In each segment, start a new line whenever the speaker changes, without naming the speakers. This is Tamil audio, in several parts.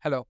Hello.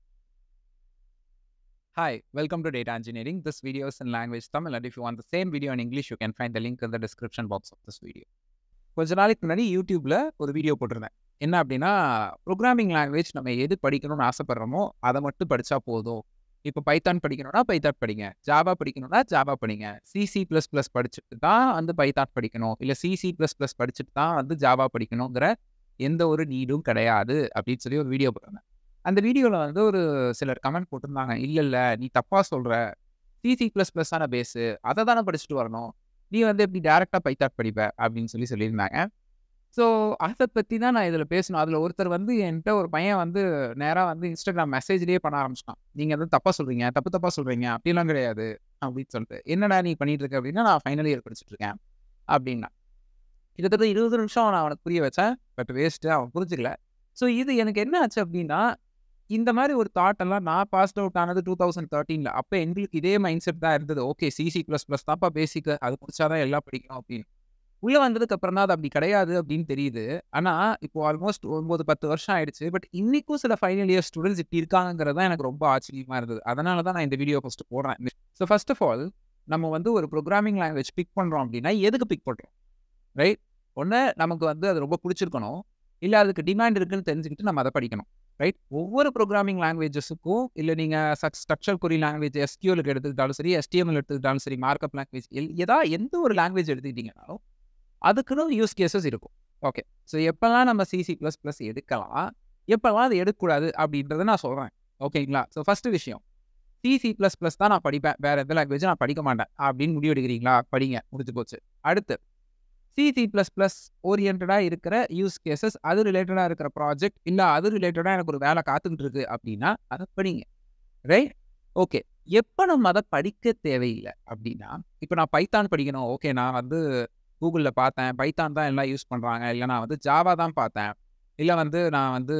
Hi, welcome to Data Engineering. This video is in language Tamil, and if you want the same video in English, you can find the link in the description box of this video. கொஞ்ச நாளைக்கு முன்னாடி யூடியூப்ல ஒரு வீடியோ போட்டிருந்தேன் என்ன அப்படின்னா ப்ரோக்ராமிங் லாங்குவேஜ் நம்ம எது படிக்கணும்னு ஆசைப்படுறோமோ அதை மட்டும் படிச்சா போதும் இப்போ பைத்தான் படிக்கணும்னா பைத்தான் படிங்க ஜாவா படிக்கணும்னா ஜாவா படிங்க சிசி ப்ளஸ் ப்ளஸ் படிச்சுட்டு தான் வந்து பைத்தான் படிக்கணும் இல்லை சிசி ப்ளஸ் ப்ளஸ் படிச்சுட்டு தான் வந்து ஜாவா படிக்கணுங்கிற எந்த ஒரு நீடும் கிடையாது அப்படின்னு சொல்லி ஒரு வீடியோ போட்டிருந்தேன் அந்த வீடியோவில் வந்து ஒரு சிலர் கமெண்ட் போட்டிருந்தாங்க இல்லை இல்லை நீ தப்பாக சொல்கிற சிசி ப்ளஸ் ப்ளஸ்ஸான பேஸு அதை தானே படிச்சுட்டு வரணும் நீ வந்து எப்படி டேரெக்டாக பைத்தான் படிப்ப அப்படின்னு சொல்லி சொல்லியிருந்தாங்க ஸோ அதை பற்றி தான் நான் இதில் பேசணும் அதில் ஒருத்தர் வந்து என்கிட்ட ஒரு பையன் வந்து நேராக வந்து இன்ஸ்டாகிராம் மெசேஜ்லேயே பண்ண ஆரம்பிச்சிட்டான் நீங்கள் வந்து தப்பாக சொல்கிறீங்க தப்பு தப்பாக சொல்கிறீங்க அப்படிலாம் கிடையாது அப்படின்னு சொல்லிட்டு என்னடா நீ பண்ணிட்டு இருக்க அப்படின்னா நான் ஃபைனல் இயர் படிச்சுட்டு இருக்கேன் அப்படின்னா கிட்டத்தட்ட இருபது நிமிஷம் நான் அவனுக்கு புரிய வச்சேன் பட் வேஸ்ட்டு அவன் புரிஞ்சுக்கல ஸோ இது எனக்கு என்ன ஆச்சு அப்படின்னா இந்த மாதிரி ஒரு தாட் எல்லாம் நான் பாஸ் அவுட் ஆனது டூ தௌசண்ட் தேர்ட்டீனில் அப்போ எங்களுக்கு இதே மைண்ட் செட் தான் இருந்தது ஓகே சிசி ப்ளஸ் ப்ளஸ் தான்ப்பா பேசிக் அது முடிச்சாதான் எல்லாம் படிக்கணும் அப்படின்னு உள்ளே வந்ததுக்கு அப்புறம் தான் அது அப்படி கிடையாது அப்படின்னு தெரியுது ஆனால் இப்போ ஆல்மோஸ்ட் ஒன்பது பத்து வருஷம் ஆயிடுச்சு பட் இன்னைக்கும் சில ஃபைனல் இயர் ஸ்டூடெண்ட்ஸ் இப்படி இருக்காங்கிறது தான் எனக்கு ரொம்ப ஆச்சரியமாக இருந்தது அதனால தான் நான் இந்த வீடியோ ஃபஸ்ட்டு போடுறேன் ஸோ ஃபர்ஸ்ட் ஆஃப் ஆல் நம்ம வந்து ஒரு ப்ரோக்ராமிங் லாங்குவேஜ் பிக் பண்ணுறோம் அப்படின்னா எதுக்கு பிக் பண்ணுறோம் ரைட் ஒன்று நமக்கு வந்து அது ரொம்ப பிடிச்சிருக்கணும் இல்லை அதுக்கு டிமாண்ட் இருக்குன்னு தெரிஞ்சுக்கிட்டு நம்ம அதை படிக்கணும் ரைட் ஒவ்வொரு ப்ரோக்ராமிங் லாங்குவேஜஸுக்கும் இல்லை நீங்கள் சக் ஸ்ட்ரக்சர் கொரி லாங்குவேஜ் எஸ்கியூலுக்கு எடுத்துக்கிட்டாலும் சரி எஸ்டிஎம்எல் எடுத்துக்கிட்டாலும் சரி மார்க்அப் லாங்குவேஜ் எல் எதா எந்த ஒரு லாங்குவேஜ் எடுத்துக்கிட்டிங்கனாலும் அதுக்குன்னு யூஸ் கேசஸ் இருக்கும் ஓகே ஸோ எப்போல்லாம் நம்ம சிசி ப்ளஸ் ப்ளஸ் எடுக்கலாம் எப்போல்லாம் அது எடுக்கக்கூடாது அப்படின்றத நான் சொல்கிறேன் ஓகேங்களா ஸோ ஃபஸ்ட்டு விஷயம் சிசி ப்ளஸ் ப்ளஸ் தான் நான் படிப்பேன் வேறு எந்த லாங்குவேஜ் நான் படிக்க மாட்டேன் அப்படின்னு முடிவு எடுக்கிறீங்களா படிங்க முடிஞ்சு போச்சு அடுத்து சிசி ப்ளஸ் ப்ளஸ் ஓரியன்டாக இருக்கிற யூஸ் கேசஸ் அது ரிலேட்டடாக இருக்கிற ப்ராஜெக்ட் இல்லை அது ரிலேட்டடாக எனக்கு ஒரு வேலை காத்துக்கிட்டு இருக்கு அப்படின்னா அதை படிங்க ரைட் ஓகே எப்போ நம்ம அதை படிக்க தேவையில்லை அப்படின்னா இப்போ நான் பைத்தான் படிக்கணும் ஓகே நான் வந்து கூகுளில் பார்த்தேன் பைத்தான் தான் எல்லாம் யூஸ் பண்ணுறாங்க இல்லை நான் வந்து ஜாவா தான் பார்த்தேன் இல்லை வந்து நான் வந்து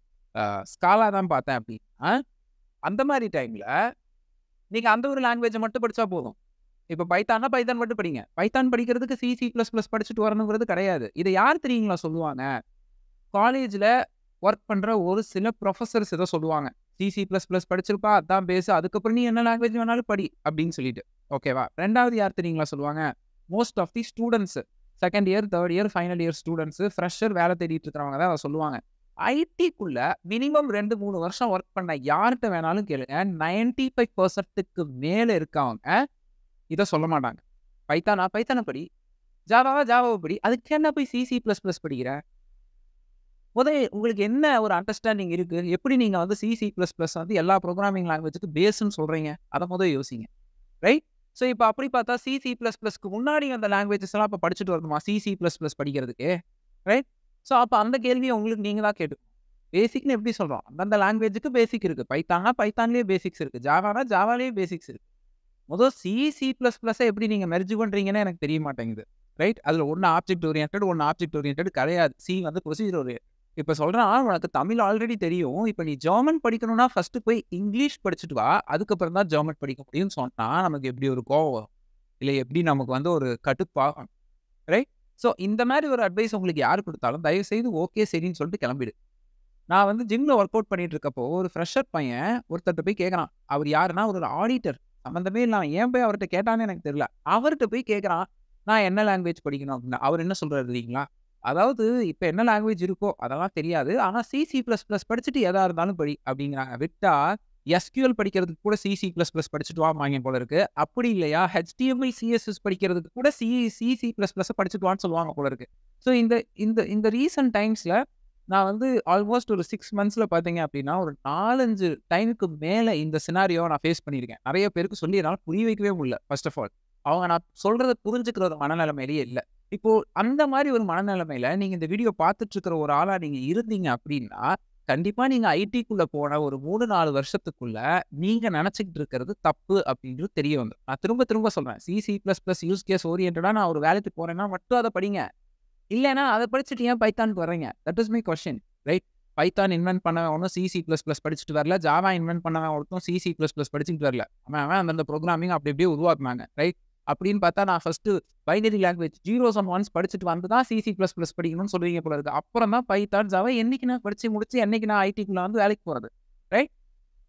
ஸ்காலா தான் பார்த்தேன் அப்படின்னா அந்த மாதிரி டைமில் நீங்கள் அந்த ஒரு லாங்குவேஜை மட்டும் படித்தா போதும் இப்போ பைத்தானா பைத்தான் மட்டும் படிங்க பைத்தான் படிக்கிறதுக்கு சிசி ப்ளஸ் ப்ளஸ் படிச்சுட்டு வரணுங்கிறது கிடையாது இதை யார் தெரியுங்களா சொல்லுவாங்க காலேஜில் ஒர்க் பண்ணுற ஒரு சில ப்ரொஃபஸர்ஸ் இதை சொல்லுவாங்க சிசி ப்ளஸ் ப்ளஸ் படிச்சிருப்பா அதான் பேசு அதுக்கப்புறம் நீ என்ன லாங்குவேஜ் வேணாலும் படி அப்படின்னு சொல்லிட்டு ஓகேவா ரெண்டாவது யார் தெரியுங்களா சொல்லுவாங்க most of the students second year third year final year students fresher வேலை தேடிட்டு இருக்கிறவங்க தான் அதை சொல்லுவாங்க ஐடிக்குள்ள மினிமம் ரெண்டு மூணு வருஷம் ஒர்க் பண்ண யார்கிட்ட வேணாலும் கேளுங்க நைன்டி ஃபைவ் பர்சன்ட்டுக்கு மேலே இருக்கவங்க இதை சொல்ல மாட்டாங்க பைத்தானா பைத்தானை படி ஜாவாவா ஜாவாவை படி அதுக்கு என்ன போய் சிசி ப்ளஸ் ப்ளஸ் படிக்கிற முதல் உங்களுக்கு என்ன ஒரு அண்டர்ஸ்டாண்டிங் இருக்கு எப்படி நீங்கள் வந்து சிசி ப்ளஸ் ப்ளஸ் வந்து எல்லா ப்ரோக்ராமிங் லாங்குவேஜுக்கு பேஸ்ன்னு சொல்கிறீங்க அதை முதல் யோசிங்க ரைட் ஸோ இப்போ அப்படி பார்த்தா சிசி ப்ளஸ் ப்ளஸ்க்கு முன்னாடி அந்த லாங்குவேஜஸ் எல்லாம் இப்போ படிச்சுட்டு வரணுமா சிசி ப்ளஸ் ப்ளஸ் படிக்கிறதுக்கு ரைட் ஸோ அப்போ அந்த கேள்வியை உங்களுக்கு நீங்கள் தான் கேட்டு பேசிக்னு எப்படி சொல்கிறோம் அந்தந்த லாங்குவேஜுக்கு பேசிக் இருக்குது பைத்தானா பைத்தான்லேயே பேசிக்ஸ் இருக்குது ஜாவானா ஜாவாலேயே பேசிக்ஸ் இருக்குது முதல் சி சி ப்ளஸ் ப்ளஸ்ஸை எப்படி நீங்கள் மெர்ஜ் பண்ணுறீங்கன்னு எனக்கு தெரிய மாட்டேங்குது ரைட் அதில் ஒன்று ஆப்ஜெக்ட் ஓரியன்ட் ஒன்று ஆப்ஜெக்ட் ஓரியன்ட் கிடையாது சி வந்து ப்ரொசீஜர் ஓரியன்ட் இப்போ சொல்கிறேன் உனக்கு தமிழ் ஆல்ரெடி தெரியும் இப்போ நீ ஜெர்மன் படிக்கணும்னா ஃபஸ்ட்டு போய் இங்கிலீஷ் படிச்சுட்டு வா அதுக்கப்புறம் தான் ஜெர்மன் படிக்க முடியும்னு சொன்னால் நமக்கு எப்படி ஒரு கோவம் வரும் இல்லை எப்படி நமக்கு வந்து ஒரு கட்டுப்பாகும் ரைட் ஸோ இந்த மாதிரி ஒரு அட்வைஸ் உங்களுக்கு யார் கொடுத்தாலும் தயவுசெய்து ஓகே சரின்னு சொல்லிட்டு கிளம்பிடு நான் வந்து ஜிம்மில் ஒர்க் அவுட் பண்ணிட்டு இருக்கப்போ ஒரு ஃப்ரெஷர் பையன் ஒருத்தர்கிட்ட போய் கேட்குறான் அவர் யாருன்னா ஒரு ஆடிட்டர் சம்மந்தமே இல்லாமல் ஏன் போய் அவர்கிட்ட கேட்டான்னு எனக்கு தெரியல அவர்கிட்ட போய் கேட்குறான் நான் என்ன லாங்குவேஜ் படிக்கணும் அப்படின்னா அவர் என்ன சொல்கிறாரு இல்லைங்களா அதாவது இப்போ என்ன லாங்குவேஜ் இருக்கோ அதெல்லாம் தெரியாது ஆனால் சிசி ப்ளஸ் ப்ளஸ் படிச்சுட்டு எதாக இருந்தாலும் படி அப்படிங்கிறாங்க விட்டா எஸ்கியூஎல் படிக்கிறதுக்கு கூட சிசி ப்ளஸ் ப்ளஸ் படிச்சுட்டு வா வாங்க போல இருக்கு அப்படி இல்லையா ஹெச்டிஎம்ஐ சிஎஸ்எஸ் படிக்கிறதுக்கு கூட சி சிசி ப்ளஸ் ப்ளஸ் படிச்சுட்டு வான்னு சொல்லுவாங்க போல இருக்கு ஸோ இந்த இந்த இந்த ரீசன்ட் டைம்ஸில் நான் வந்து ஆல்மோஸ்ட் ஒரு சிக்ஸ் மந்த்ஸில் பார்த்தீங்க அப்படின்னா ஒரு நாலஞ்சு டைமுக்கு மேலே இந்த சினாரியோ நான் ஃபேஸ் பண்ணியிருக்கேன் நிறைய பேருக்கு சொல்லி என்னால் புரிய வைக்கவே முடியல ஃபர்ஸ்ட் ஆஃப் ஆல் அவங்க நான் சொல்கிறத புரிஞ்சுக்கிற ஒரு மனநிலைமையிலேயே இல்லை இப்போ அந்த மாதிரி ஒரு மனநிலைமையில நீங்கள் இந்த வீடியோ பார்த்துட்டு இருக்கிற ஒரு ஆளாக நீங்கள் இருந்தீங்க அப்படின்னா கண்டிப்பாக நீங்கள் ஐடிக்குள்ளே போன ஒரு மூணு நாலு வருஷத்துக்குள்ள நீங்கள் நினச்சிக்கிட்டு இருக்கிறது தப்பு அப்படின்றது தெரிய வந்து நான் திரும்ப திரும்ப சொல்கிறேன் C C plus plus use case ஓரியன்டாக நான் ஒரு வேலைக்கு போகிறேன்னா மட்டும் அதை படிங்க இல்லைன்னா அதை படிச்சுட்டு ஏன் பைத்தானுக்கு வர்றீங்க that is my question right Python invent பண்ண ஒன்றும் சிசி ப்ளஸ் ப்ளஸ் படிச்சுட்டு வரல ஜாவா இன்வென்ட் பண்ண ஒருத்தரும் சிசி ப்ளஸ் ப்ளஸ் படிச்சுட்டு வரல அவன் அவன் அந்தந்த ப்ரோக்ராமிங் அப்படி அப்படியே உருவாக்குனாங்க ரைட் அப்படின்னு பார்த்தா நான் first binary language zeros and ones படிச்சுட்டு வந்து தான் சிசி ப்ளஸ் ப்ளஸ் படிக்கணும்னு சொல்லுவீங்க போல இருக்கு அப்புறம் தான் பைத்தான் ஜாவா என்னைக்கு நான் படிச்சு முடிச்சு என்னைக்கு நான் ஐடிக்குள்ள வந்து வேலைக்கு போகிறது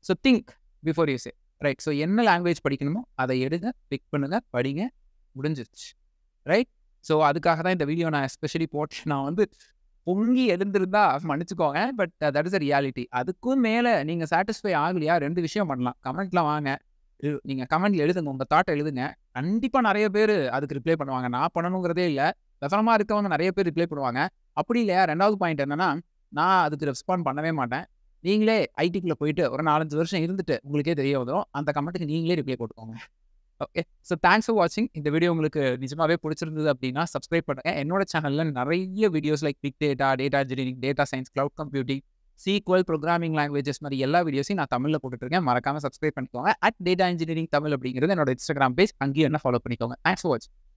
so think before you say right so என்ன லாங்குவேஜ் படிக்கணுமோ அதை எடுங்க பிக் பண்ணுங்க படிங்க முடிஞ்சிருச்சு ரைட் ஸோ அதுக்காக தான் இந்த வீடியோ நான் எஸ்பெஷலி போட்டு நான் வந்து பொங்கி எழுந்திருந்தா மன்னிச்சுக்கோங்க but that is a reality அதுக்கும் மேலே நீங்கள் சாட்டிஸ்ஃபை ஆகலையா ரெண்டு விஷயம் பண்ணலாம் கமெண்ட்லாம் வாங்க இ- நீங்க கமெண்ட்ல எழுதுங்க உங்க தாட்டை எழுதுங்க கண்டிப்பா நிறைய பேர் அதுக்கு ரிப்ளை பண்ணுவாங்க நான் பண்ணணுங்கிறதே இல்லை விவரமா இருக்கவங்க நிறைய பேர் ரிப்ளை பண்ணுவாங்க அப்படி இல்லையா ரெண்டாவது பாயிண்ட் என்னன்னா நான் அதுக்கு ரெஸ்பாண்ட் பண்ணவே மாட்டேன் நீங்களே ஐடிக்குள்ள போயிட்டு ஒரு நாலஞ்சு வருஷம் இருந்துட்டு உங்களுக்கே தெரிய வரும் அந்த கமெண்ட்டுக்கு நீங்களே ரிப்ளை போட்டுக்கோங்க ஓகே ஸோ தேங்க்ஸ் ஃபார் வாட்சிங் இந்த வீடியோ உங்களுக்கு நிஜமாவே பிடிச்சிருந்தது அப்படின்னா சப்ஸ்கிரைப் பண்ணுங்க என்னோட சேனல்ல நிறைய videos like big data data engineering data science cloud computing sequel programming languages மாதிரி எல்லா வீடியோஸையும் நான் தமிழில் போட்டுட்ருக்கேன் மறக்காம சப்ஸ்கிரைப் பண்ணிக்கோங்க அட் டேட்டா இன்ஜினியரிங் தமிழ் அப்படிங்கிறது என்னோட இன்ஸ்டாகிராம் பேஜ் அங்கேயும் என்ன ஃபாலோ பண்ணிக்கோங்க தேங்க்ஸ் ஃபார் வாட்சிங்